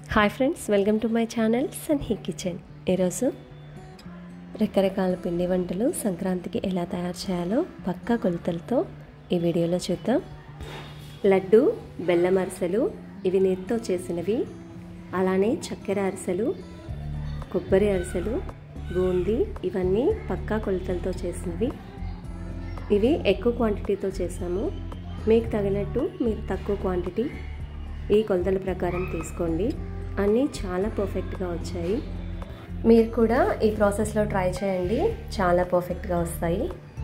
hi friends welcome to my channel సన్హీ kitchen ఈరోజు రకరకాల పిండి వంటలు సంక్రాంతికి ఎలా తయారు చేయాలో పక్కా కొలతలతో ఈ వీడియోలో చూద్దాం లడ్డు బెల్లం అరిసెలు ఇవి నెత్తో చేసినవి అలానే చక్కెర అరిసెలు కొబ్బరి అరిసెలు బూందీ ఇవన్నీ పక్కా కొలతలతో చేసినవి ఇవి ఎక్కువ క్వాంటిటీతో చేసాము మీకు తగినట్టు మీరు తక్కువ క్వాంటిటీ ఈ కొలతల ప్రకారం తీసుకోండి అన్నీ చాలా పర్ఫెక్ట్గా వచ్చాయి మీరు కూడా ఈ ప్రాసెస్లో ట్రై చేయండి చాలా పర్ఫెక్ట్గా వస్తాయి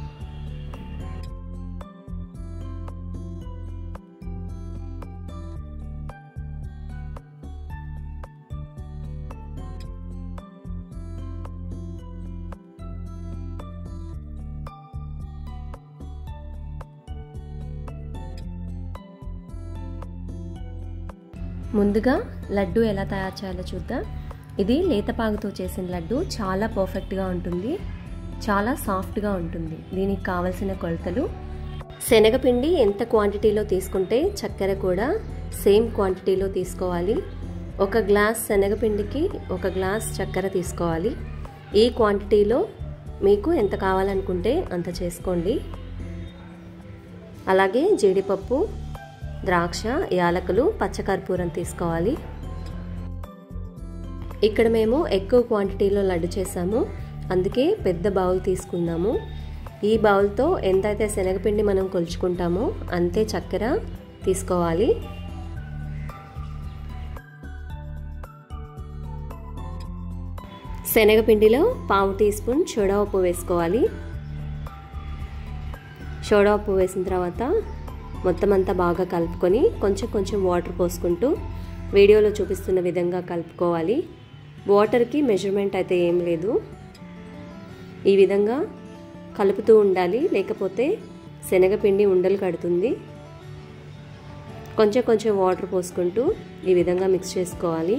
ముందుగా లడ్డు ఎలా తయారు చేయాలో చూద్దాం ఇది లేతపాగుతో చేసిన లడ్డు చాలా పర్ఫెక్ట్గా ఉంటుంది చాలా సాఫ్ట్గా ఉంటుంది దీనికి కావలసిన కొలతలు శనగపిండి ఎంత క్వాంటిటీలో తీసుకుంటే చక్కెర కూడా సేమ్ క్వాంటిటీలో తీసుకోవాలి ఒక గ్లాస్ శనగపిండికి ఒక గ్లాస్ చక్కెర తీసుకోవాలి ఈ క్వాంటిటీలో మీకు ఎంత కావాలనుకుంటే అంత చేసుకోండి అలాగే జీడిపప్పు ద్రాక్ష యాలకులు పచ్చకర్పూరం తీసుకోవాలి ఇక్కడ మేము ఎక్కువ క్వాంటిటీలో లడ్డు చేసాము అందుకే పెద్ద బౌల్ తీసుకున్నాము ఈ బౌల్తో ఎంతైతే శనగపిండి మనం కొలుచుకుంటామో అంతే చక్కెర తీసుకోవాలి శనగపిండిలో పావు టీ స్పూన్ సోడా ఉప్పు వేసుకోవాలి సోడా ఉప్పు వేసిన తర్వాత మొత్తం అంతా బాగా కలుపుకొని కొంచెం కొంచెం వాటర్ పోసుకుంటూ వీడియోలో చూపిస్తున్న విధంగా కలుపుకోవాలి వాటర్కి మెజర్మెంట్ అయితే ఏం లేదు ఈ విధంగా కలుపుతూ ఉండాలి లేకపోతే శనగపిండి ఉండలు కడుతుంది కొంచెం కొంచెం వాటర్ పోసుకుంటూ ఈ విధంగా మిక్స్ చేసుకోవాలి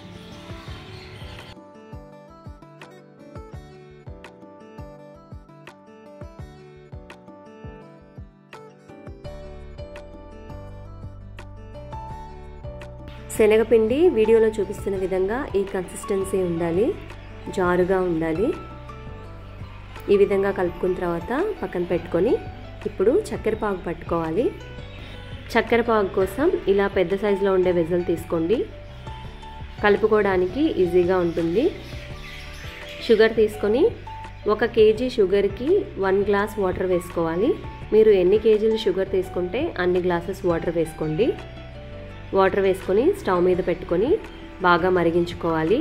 శనగపిండి వీడియోలో చూపిస్తున్న విధంగా ఈ కన్సిస్టెన్సీ ఉండాలి జారుగా ఉండాలి ఈ విధంగా కలుపుకున్న తర్వాత పక్కన పెట్టుకొని ఇప్పుడు చక్కెర పాగు పట్టుకోవాలి చక్కెర పాగు కోసం ఇలా పెద్ద సైజులో ఉండే వెజల్ తీసుకోండి కలుపుకోవడానికి ఈజీగా ఉంటుంది షుగర్ తీసుకొని ఒక కేజీ షుగర్కి వన్ గ్లాస్ వాటర్ వేసుకోవాలి మీరు ఎన్ని కేజీలు షుగర్ తీసుకుంటే అన్ని గ్లాసెస్ వాటర్ వేసుకోండి వాటర్ వేసుకొని స్టవ్ మీద పెట్టుకొని బాగా మరిగించుకోవాలి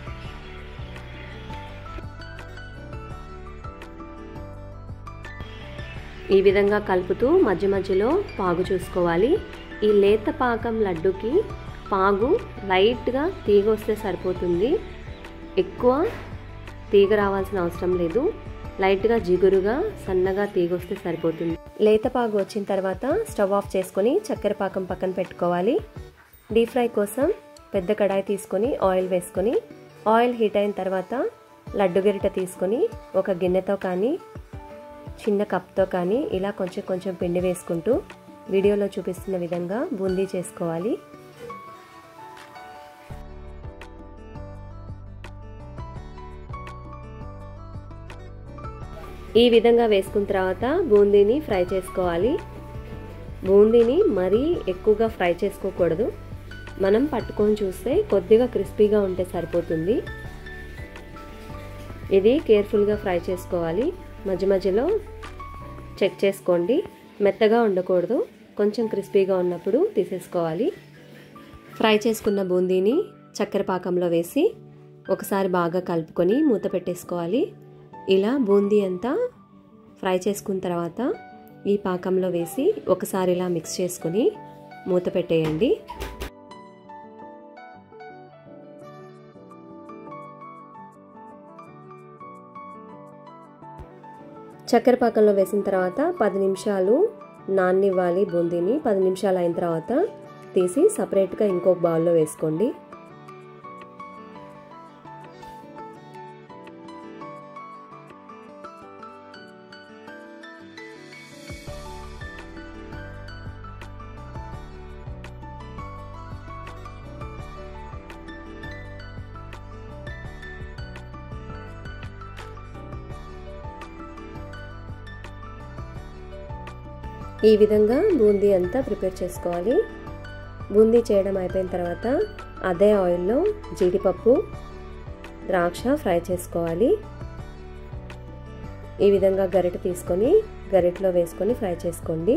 ఈ విధంగా కలుపుతూ మధ్య మధ్యలో పాగు చూసుకోవాలి ఈ లేత పాకం లడ్డుకి పాగు లైట్గా తీగ వస్తే సరిపోతుంది ఎక్కువ తీగ రావాల్సిన అవసరం లేదు లైట్గా జిగురుగా సన్నగా తీగ వస్తే సరిపోతుంది లేత పాగు వచ్చిన తర్వాత స్టవ్ ఆఫ్ చేసుకొని చక్కెర పాకం పక్కన పెట్టుకోవాలి డీప్ ఫ్రై కోసం పెద్ద కడాయి తీసుకొని ఆయిల్ వేసుకొని ఆయిల్ హీట్ అయిన తర్వాత లడ్డు గరిట తీసుకొని ఒక గిన్నెతో కానీ చిన్న కప్తో కానీ ఇలా కొంచెం కొంచెం పిండి వేసుకుంటూ వీడియోలో చూపిస్తున్న విధంగా బూందీ చేసుకోవాలి ఈ విధంగా వేసుకున్న తర్వాత బూందీని ఫ్రై చేసుకోవాలి బూందీని మరీ ఎక్కువగా ఫ్రై చేసుకోకూడదు మనం పట్టుకొని చూస్తే కొద్దిగా క్రిస్పీగా ఉంటే సరిపోతుంది ఇది కేర్ఫుల్గా ఫ్రై చేసుకోవాలి మధ్య మధ్యలో చెక్ చేసుకోండి మెత్తగా ఉండకూడదు కొంచెం క్రిస్పీగా ఉన్నప్పుడు తీసేసుకోవాలి ఫ్రై చేసుకున్న బూందీని చక్కెర పాకంలో వేసి ఒకసారి బాగా కలుపుకొని మూత పెట్టేసుకోవాలి ఇలా బూందీ అంతా ఫ్రై చేసుకున్న తర్వాత ఈ పాకంలో వేసి ఒకసారి ఇలా మిక్స్ చేసుకుని మూత పెట్టేయండి చక్కెర పాకంలో వేసిన తర్వాత పది నిమిషాలు నాన్నివ్వాలి బూందీని పది నిమిషాలు అయిన తర్వాత తీసి సపరేట్గా ఇంకొక బౌల్లో వేసుకోండి ఈ విధంగా బూందీ అంతా ప్రిపేర్ చేసుకోవాలి బూందీ చేయడం అయిపోయిన తర్వాత అదే ఆయిల్లో జీడిపప్పు ద్రాక్ష ఫ్రై చేసుకోవాలి ఈ విధంగా గరిటె తీసుకొని గరిటలో వేసుకొని ఫ్రై చేసుకోండి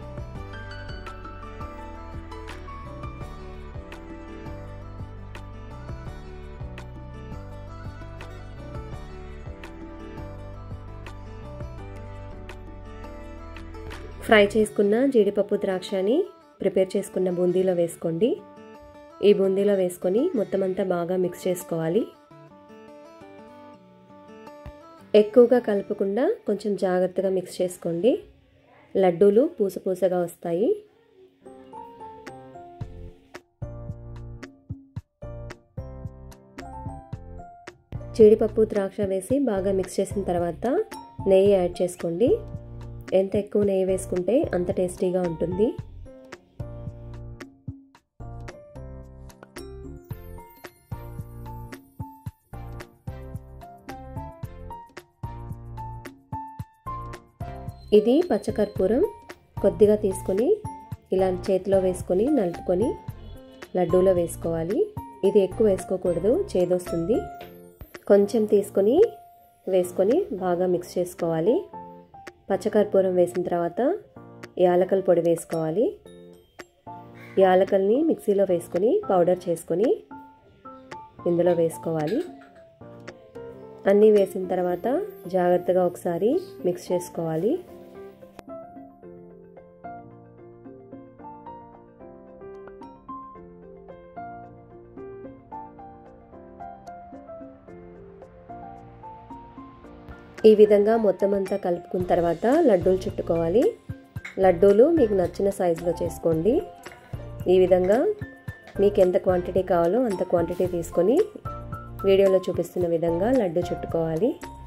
ఫ్రై చేసుకున్న జీడిపప్పు ద్రాక్షని ప్రిపేర్ చేసుకున్న బూందీలో వేసుకోండి ఈ బూందీలో వేసుకొని మొత్తం అంతా బాగా మిక్స్ చేసుకోవాలి ఎక్కువగా కలపకుండా కొంచెం జాగ్రత్తగా మిక్స్ చేసుకోండి లడ్డూలు పూస పూసగా వస్తాయి జీడిపప్పు ద్రాక్ష వేసి బాగా మిక్స్ చేసిన తర్వాత నెయ్యి యాడ్ చేసుకోండి ఎంత ఎక్కువ నెయ్యి వేసుకుంటే అంత టేస్టీగా ఉంటుంది ఇది పచ్చకర్పూరం కొద్దిగా తీసుకొని ఇలా చేతిలో వేసుకొని నలుపుకొని లడ్డూలో వేసుకోవాలి ఇది ఎక్కువ వేసుకోకూడదు చేదొస్తుంది కొంచెం తీసుకొని వేసుకొని బాగా మిక్స్ చేసుకోవాలి పచ్చకర్పూరం వేసిన తర్వాత యాలకల పొడి వేసుకోవాలి యాలకల్ని మిక్సీలో వేసుకొని పౌడర్ చేసుకొని ఇందులో వేసుకోవాలి అన్నీ వేసిన తర్వాత జాగ్రత్తగా ఒకసారి మిక్స్ చేసుకోవాలి ఈ విధంగా మొత్తం అంతా కలుపుకున్న తర్వాత లడ్డూలు చుట్టుకోవాలి లడ్డూలు మీకు నచ్చిన సైజులో చేసుకోండి ఈ విధంగా మీకు ఎంత క్వాంటిటీ కావాలో అంత క్వాంటిటీ తీసుకొని వీడియోలో చూపిస్తున్న విధంగా లడ్డు చుట్టుకోవాలి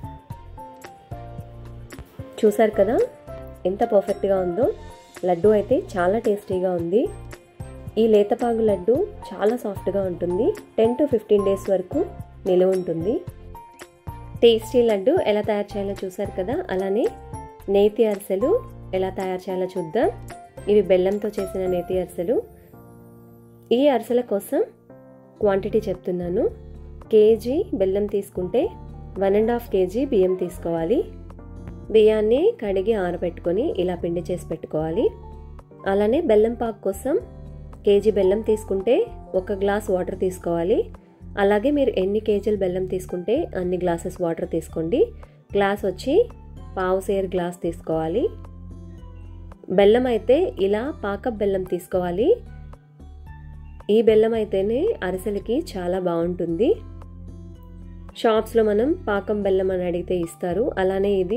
చూసారు కదా ఎంత పర్ఫెక్ట్గా ఉందో లడ్డు అయితే చాలా టేస్టీగా ఉంది ఈ లేతపాగు లడ్డు చాలా సాఫ్ట్గా ఉంటుంది టెన్ టు ఫిఫ్టీన్ డేస్ వరకు నిలువ ఉంటుంది టేస్టీ లడ్డు ఎలా తయారు చేయాలో చూసారు కదా అలానే నేతి అరిసెలు ఎలా తయారు చేయాలో చూద్దాం ఇవి బెల్లంతో చేసిన నేతి అరిసెలు ఈ అరిసెల కోసం క్వాంటిటీ చెప్తున్నాను కేజీ బెల్లం తీసుకుంటే వన్ అండ్ హాఫ్ కేజీ బియ్యం తీసుకోవాలి బియ్యాన్ని కడిగి ఆరబెట్టుకొని ఇలా పిండి చేసి పెట్టుకోవాలి అలానే బెల్లం పాకు కోసం కేజీ బెల్లం తీసుకుంటే ఒక గ్లాస్ వాటర్ తీసుకోవాలి అలాగే మీరు ఎన్ని కేజీలు బెల్లం తీసుకుంటే అన్ని గ్లాసెస్ వాటర్ తీసుకోండి గ్లాస్ వచ్చి పావు సేర్ గ్లాస్ తీసుకోవాలి బెల్లం అయితే ఇలా పాకప్ బెల్లం తీసుకోవాలి ఈ బెల్లం అయితేనే అరిసెలకి చాలా బాగుంటుంది షాప్స్లో మనం పాకం బెల్లం అని అడిగితే ఇస్తారు అలానే ఇది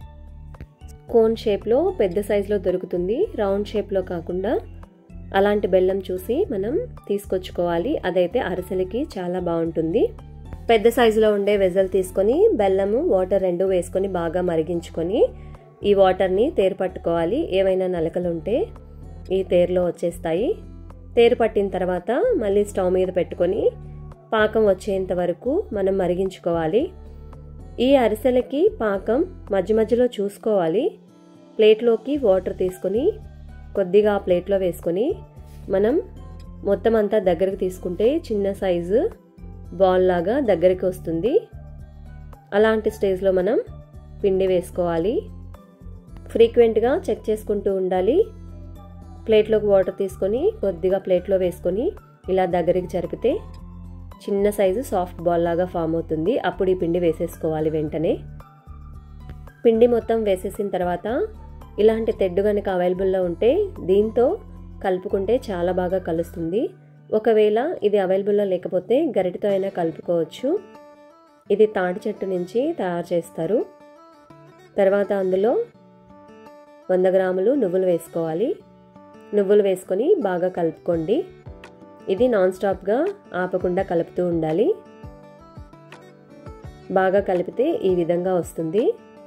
కోన్ షేప్లో పెద్ద సైజులో దొరుకుతుంది రౌండ్ షేప్లో కాకుండా అలాంటి బెల్లం చూసి మనం తీసుకొచ్చుకోవాలి అదైతే అరిసెలకి చాలా బాగుంటుంది పెద్ద సైజులో ఉండే వెజల్ తీసుకొని బెల్లము వాటర్ రెండు వేసుకొని బాగా మరిగించుకొని ఈ వాటర్ని తేరు పట్టుకోవాలి ఏవైనా నలకలు ఉంటే ఈ తేరులో వచ్చేస్తాయి తేరు పట్టిన తర్వాత మళ్ళీ స్టవ్ మీద పెట్టుకొని పాకం వచ్చేంత వరకు మనం మరిగించుకోవాలి ఈ అరిసెలకి పాకం మధ్య మధ్యలో చూసుకోవాలి ప్లేట్లోకి వాటర్ తీసుకొని కొద్దిగా ఆ ప్లేట్లో వేసుకొని మనం మొత్తం అంతా దగ్గరికి తీసుకుంటే చిన్న సైజు బాల్ లాగా దగ్గరికి వస్తుంది అలాంటి స్టేజ్లో మనం పిండి వేసుకోవాలి ఫ్రీక్వెంట్గా చెక్ చేసుకుంటూ ఉండాలి ప్లేట్లోకి వాటర్ తీసుకొని కొద్దిగా ప్లేట్లో వేసుకొని ఇలా దగ్గరికి జరిపితే చిన్న సైజు సాఫ్ట్ బాల్ లాగా ఫామ్ అవుతుంది అప్పుడు ఈ పిండి వేసేసుకోవాలి వెంటనే పిండి మొత్తం వేసేసిన తర్వాత ఇలాంటి తెడ్డు కనుక అవైలబుల్లో ఉంటే దీంతో కలుపుకుంటే చాలా బాగా కలుస్తుంది ఒకవేళ ఇది అవైలబుల్లో లేకపోతే గరిటతో అయినా కలుపుకోవచ్చు ఇది తాటి చెట్టు నుంచి తయారు చేస్తారు తర్వాత అందులో వంద గ్రాములు నువ్వులు వేసుకోవాలి నువ్వులు వేసుకొని బాగా కలుపుకోండి ఇది నాన్ స్టాప్గా ఆపకుండా కలుపుతూ ఉండాలి బాగా కలిపితే ఈ విధంగా వస్తుంది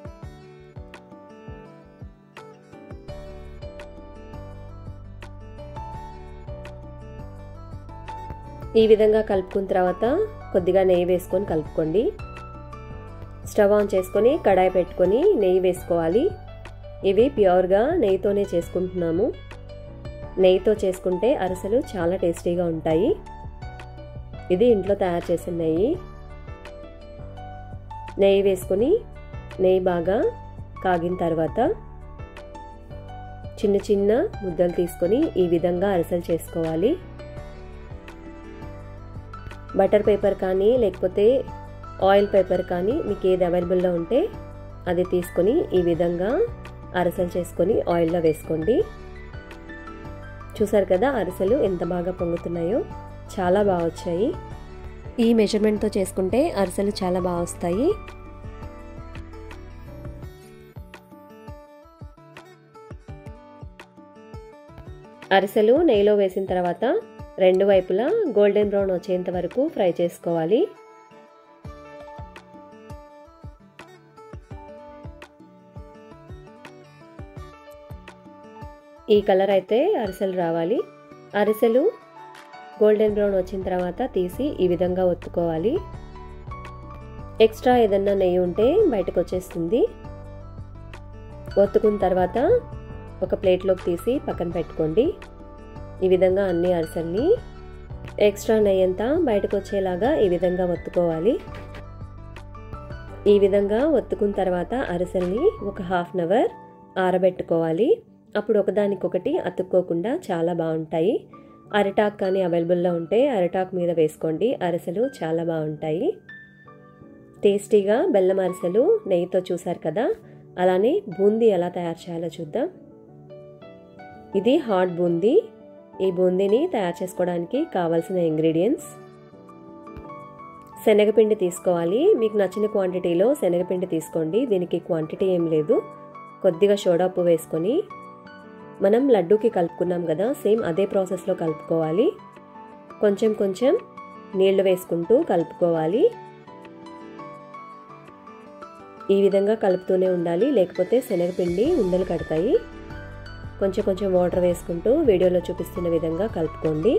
ఈ విధంగా కలుపుకున్న తర్వాత కొద్దిగా నెయ్యి వేసుకొని కలుపుకోండి స్టవ్ ఆన్ చేసుకొని కడాయి పెట్టుకొని నెయ్యి వేసుకోవాలి ఇవి ప్యూర్గా నెయ్యితోనే చేసుకుంటున్నాము నెయ్యితో చేసుకుంటే అరిసెలు చాలా టేస్టీగా ఉంటాయి ఇది ఇంట్లో తయారు చేసిన నెయ్యి నెయ్యి వేసుకొని నెయ్యి బాగా కాగిన తర్వాత చిన్న చిన్న ముద్దలు తీసుకొని ఈ విధంగా అరిసెలు చేసుకోవాలి బటర్ పేపర్ కానీ లేకపోతే ఆయిల్ పేపర్ కానీ మీకు ఏది అవైలబుల్లో ఉంటే అది తీసుకొని ఈ విధంగా అరిసెలు చేసుకొని ఆయిల్లో వేసుకోండి చూసారు కదా అరిసెలు ఎంత బాగా పొంగుతున్నాయో చాలా బాగా వచ్చాయి ఈ మెజర్మెంట్తో చేసుకుంటే అరిసెలు చాలా బాగా వస్తాయి అరిసెలు నెయ్యిలో వేసిన తర్వాత రెండు వైపులా గోల్డెన్ బ్రౌన్ వచ్చేంత వరకు ఫ్రై చేసుకోవాలి ఈ కలర్ అయితే అరిసెలు రావాలి అరిసెలు గోల్డెన్ బ్రౌన్ వచ్చిన తర్వాత తీసి ఈ విధంగా ఒత్తుకోవాలి ఎక్స్ట్రా ఏదన్నా నెయ్యి ఉంటే బయటకు వచ్చేస్తుంది ఒత్తుకున్న తర్వాత ఒక ప్లేట్లోకి తీసి పక్కన పెట్టుకోండి ఈ విధంగా అన్ని అరిసెల్ని ఎక్స్ట్రా నెయ్యి అంతా బయటకు వచ్చేలాగా ఈ విధంగా ఒత్తుకోవాలి ఈ విధంగా ఒత్తుకున్న తర్వాత అరిసెల్ని ఒక హాఫ్ అన్ అవర్ ఆరబెట్టుకోవాలి అప్పుడు ఒకదానికొకటి అతుక్కోకుండా చాలా బాగుంటాయి అరిటాక్ కానీ అవైలబుల్లో ఉంటే అరిటాక్ మీద వేసుకోండి అరిసెలు చాలా బాగుంటాయి టేస్టీగా బెల్లం అరిసెలు నెయ్యితో చూసారు కదా అలానే బూందీ ఎలా తయారు చేయాలో చూద్దాం ఇది హాట్ బూందీ ఈ బూందీని తయారు చేసుకోవడానికి కావాల్సిన ఇంగ్రీడియంట్స్ శనగపిండి తీసుకోవాలి మీకు నచ్చిన క్వాంటిటీలో శనగపిండి తీసుకోండి దీనికి క్వాంటిటీ ఏం లేదు కొద్దిగా సోడాపు వేసుకొని మనం లడ్డూకి కలుపుకున్నాం కదా సేమ్ అదే ప్రాసెస్లో కలుపుకోవాలి కొంచెం కొంచెం నీళ్లు వేసుకుంటూ కలుపుకోవాలి ఈ విధంగా కలుపుతూనే ఉండాలి లేకపోతే శనగపిండి ఉండలు కడతాయి కొంచెం కొంచెం వాటర్ వేసుకుంటూ వీడియోలో చూపిస్తున్న విధంగా కలుపుకోండి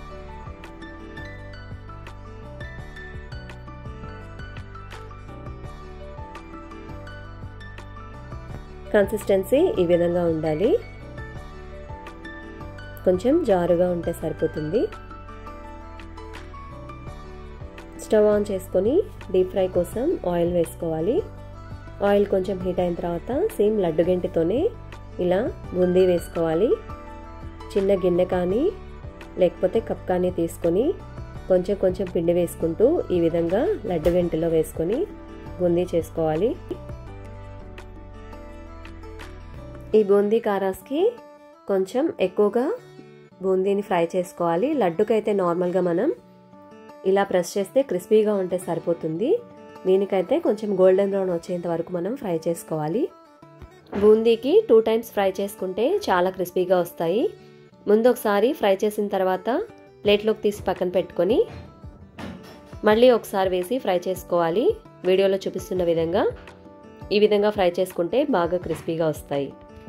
కన్సిస్టెన్సీ ఈ విధంగా ఉండాలి కొంచెం జారుగా ఉంటే సరిపోతుంది స్టవ్ ఆన్ చేసుకొని డీప్ ఫ్రై కోసం ఆయిల్ వేసుకోవాలి ఆయిల్ కొంచెం హీట్ అయిన తర్వాత సేమ్ లడ్డు గంటితోనే ఇలా బూందీ వేసుకోవాలి చిన్న గిన్నె కానీ లేకపోతే కప్ కానీ తీసుకొని కొంచెం కొంచెం పిండి వేసుకుంటూ ఈ విధంగా లడ్డు గంటిలో వేసుకొని బూందీ చేసుకోవాలి ఈ బూందీ కారాస్కి కొంచెం ఎక్కువగా బూందీని ఫ్రై చేసుకోవాలి లడ్డుకైతే నార్మల్గా మనం ఇలా ప్రెస్ చేస్తే క్రిస్పీగా ఉంటే సరిపోతుంది దీనికైతే కొంచెం గోల్డెన్ బ్రౌన్ వచ్చేంత వరకు మనం ఫ్రై చేసుకోవాలి బూందీకి టూ టైమ్స్ ఫ్రై చేసుకుంటే చాలా క్రిస్పీగా వస్తాయి ముందు ఒకసారి ఫ్రై చేసిన తర్వాత ప్లేట్లోకి తీసి పక్కన పెట్టుకొని మళ్ళీ ఒకసారి వేసి ఫ్రై చేసుకోవాలి వీడియోలో చూపిస్తున్న విధంగా ఈ విధంగా ఫ్రై చేసుకుంటే బాగా క్రిస్పీగా వస్తాయి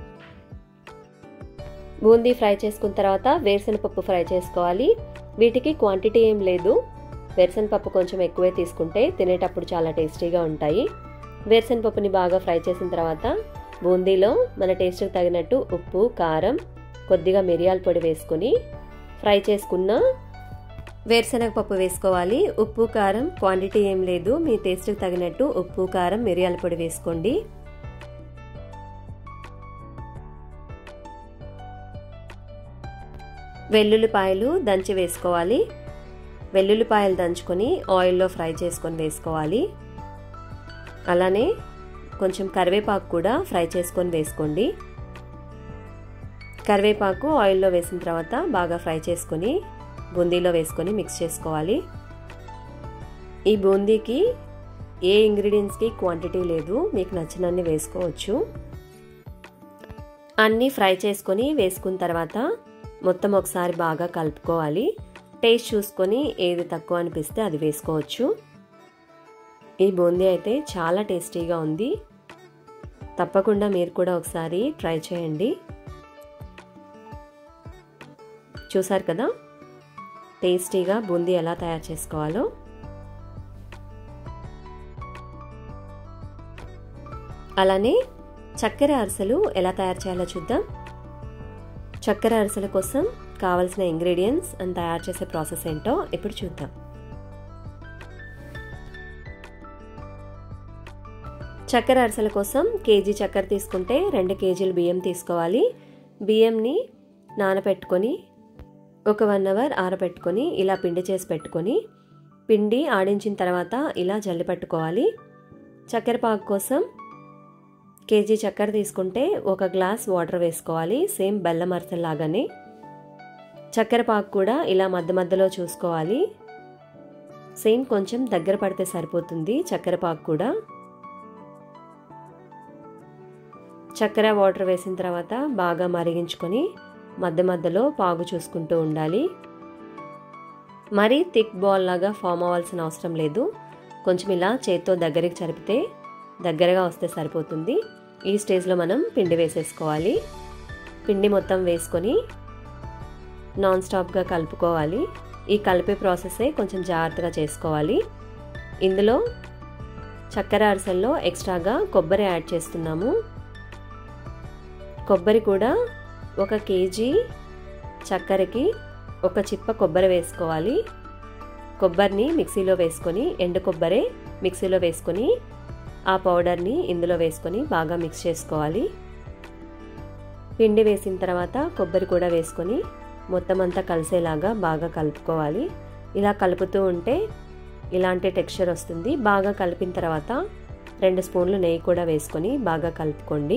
బూందీ ఫ్రై చేసుకున్న తర్వాత వేరుశనగపప్పు ఫ్రై చేసుకోవాలి వీటికి క్వాంటిటీ ఏం లేదు వేరుశనగపప్పు కొంచెం ఎక్కువే తీసుకుంటే తినేటప్పుడు చాలా టేస్టీగా ఉంటాయి వేరుశనగపప్పుని బాగా ఫ్రై చేసిన తర్వాత బూందీలో మన టేస్ట్కి తగినట్టు ఉప్పు కారం కొద్దిగా మిరియాల పొడి వేసుకొని ఫ్రై చేసుకున్న వేరుశనగపప్పు వేసుకోవాలి ఉప్పు కారం క్వాంటిటీ ఏం లేదు మీ టేస్ట్కి తగినట్టు ఉప్పు కారం మిరియాల పొడి వేసుకోండి వెల్లుల్లిపాయలు దంచి వేసుకోవాలి వెల్లుల్లిపాయలు దంచుకొని ఆయిల్లో ఫ్రై చేసుకొని వేసుకోవాలి అలానే కొంచెం కరివేపాకు కూడా ఫ్రై చేసుకొని వేసుకోండి కరివేపాకు ఆయిల్లో వేసిన తర్వాత బాగా ఫ్రై చేసుకొని బూందీలో వేసుకొని మిక్స్ చేసుకోవాలి ఈ బూందీకి ఏ ఇంగ్రీడియంట్స్కి క్వాంటిటీ లేదు మీకు నచ్చినన్ని వేసుకోవచ్చు అన్నీ ఫ్రై చేసుకొని వేసుకున్న తర్వాత మొత్తం ఒకసారి బాగా కలుపుకోవాలి టేస్ట్ చూసుకొని ఏది తక్కువ అనిపిస్తే అది వేసుకోవచ్చు ఈ బూందీ అయితే చాలా టేస్టీగా ఉంది తప్పకుండా మీరు కూడా ఒకసారి ట్రై చేయండి చూసారు కదా టేస్టీగా బూందీ ఎలా తయారు చేసుకోవాలో అలానే చక్కెర అరిసెలు ఎలా తయారు చేయాలో చూద్దాం చక్కెర అరిసెల కోసం కావలసిన ఇంగ్రీడియంట్స్ అండ్ తయారు చేసే ప్రాసెస్ ఏంటో ఇప్పుడు చూద్దాం చక్కెర అరిసెల కోసం కేజీ చక్కెర తీసుకుంటే రెండు కేజీలు బియ్యం తీసుకోవాలి బియ్యంని నానబెట్టుకొని ఒక వన్ అవర్ ఆరబెట్టుకొని ఇలా పిండి చేసి పెట్టుకొని పిండి ఆడించిన తర్వాత ఇలా జల్లి పట్టుకోవాలి చక్కెర పాకు కోసం కేజీ చక్కెర తీసుకుంటే ఒక గ్లాస్ వాటర్ వేసుకోవాలి సేమ్ బెల్లం అరసలాగానే చక్కెర పాకు కూడా ఇలా మధ్య మధ్యలో చూసుకోవాలి సేమ్ కొంచెం దగ్గర పడితే సరిపోతుంది చక్కెర పాకు కూడా చక్కెర వాటర్ వేసిన తర్వాత బాగా మరిగించుకొని మధ్య మధ్యలో పాగు చూసుకుంటూ ఉండాలి మరీ థిక్ బాల్ లాగా ఫామ్ అవ్వాల్సిన అవసరం లేదు కొంచెం ఇలా చేత్తో దగ్గరికి చరిపితే దగ్గరగా వస్తే సరిపోతుంది ఈ స్టేజ్లో మనం పిండి వేసేసుకోవాలి పిండి మొత్తం వేసుకొని నాన్ స్టాప్గా కలుపుకోవాలి ఈ కలిపే ప్రాసెసే కొంచెం జాగ్రత్తగా చేసుకోవాలి ఇందులో చక్కెర అరిసెల్లో ఎక్స్ట్రాగా కొబ్బరి యాడ్ చేస్తున్నాము కొబ్బరి కూడా ఒక కేజీ చక్కెరకి ఒక చిప్ప కొబ్బరి వేసుకోవాలి కొబ్బరిని మిక్సీలో వేసుకొని ఎండు కొబ్బరి మిక్సీలో వేసుకొని ఆ పౌడర్ని ఇందులో వేసుకొని బాగా మిక్స్ చేసుకోవాలి పిండి వేసిన తర్వాత కొబ్బరి కూడా వేసుకొని మొత్తం అంతా కలిసేలాగా బాగా కలుపుకోవాలి ఇలా కలుపుతూ ఉంటే ఇలాంటి టెక్స్చర్ వస్తుంది బాగా కలిపిన తర్వాత రెండు స్పూన్లు నెయ్యి కూడా వేసుకొని బాగా కలుపుకోండి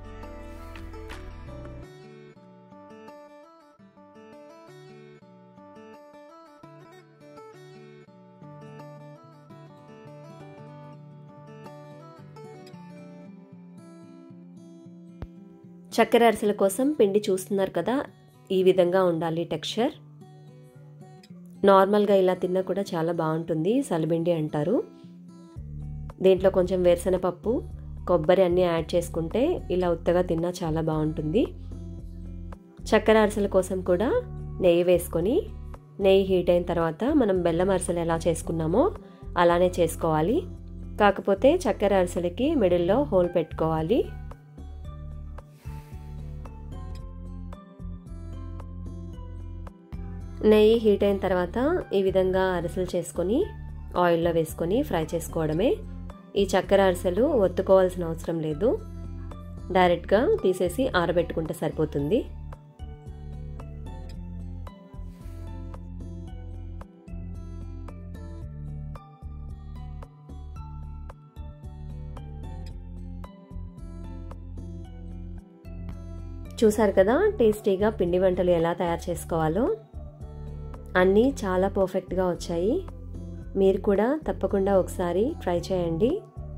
చక్కెర అరిసెల కోసం పిండి చూస్తున్నారు కదా ఈ విధంగా ఉండాలి టెక్స్చర్ నార్మల్గా ఇలా తిన్నా కూడా చాలా బాగుంటుంది సలిబిండి అంటారు దీంట్లో కొంచెం వేరుశనగపప్పు కొబ్బరి అన్నీ యాడ్ చేసుకుంటే ఇలా ఉత్తగా తిన్నా చాలా బాగుంటుంది చక్కెర అరిసెల కోసం కూడా నెయ్యి వేసుకొని నెయ్యి హీట్ అయిన తర్వాత మనం బెల్లం అరిసెలు ఎలా చేసుకున్నామో అలానే చేసుకోవాలి కాకపోతే చక్కెర అరిసెలకి మిడిల్లో హోల్ పెట్టుకోవాలి నెయ్యి హీట్ అయిన తర్వాత ఈ విధంగా అరిసెలు చేసుకొని ఆయిల్లో వేసుకొని ఫ్రై చేసుకోవడమే ఈ చక్కెర అరిసెలు ఒత్తుకోవాల్సిన అవసరం లేదు డైరెక్ట్గా తీసేసి ఆరబెట్టుకుంటే సరిపోతుంది చూసారు కదా టేస్టీగా పిండి వంటలు ఎలా తయారు చేసుకోవాలో అన్నీ చాలా పర్ఫెక్ట్గా వచ్చాయి మీరు కూడా తప్పకుండా ఒకసారి ట్రై చేయండి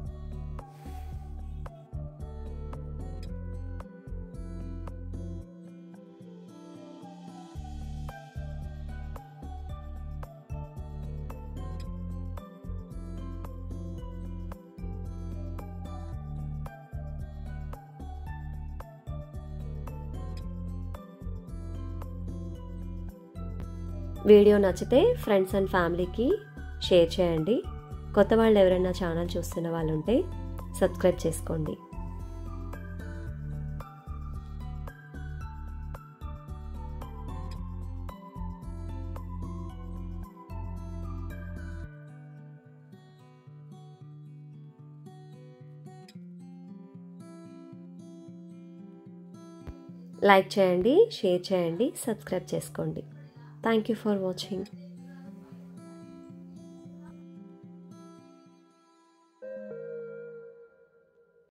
వీడియో నచ్చితే ఫ్రెండ్స్ అండ్ ఫ్యామిలీకి షేర్ చేయండి కొత్త వాళ్ళు ఎవరైనా ఛానల్ చూస్తున్న వాళ్ళు ఉంటే సబ్స్క్రైబ్ చేసుకోండి లైక్ చేయండి షేర్ చేయండి సబ్స్క్రైబ్ చేసుకోండి థ్యాంక్ యూ ఫర్ వాచింగ్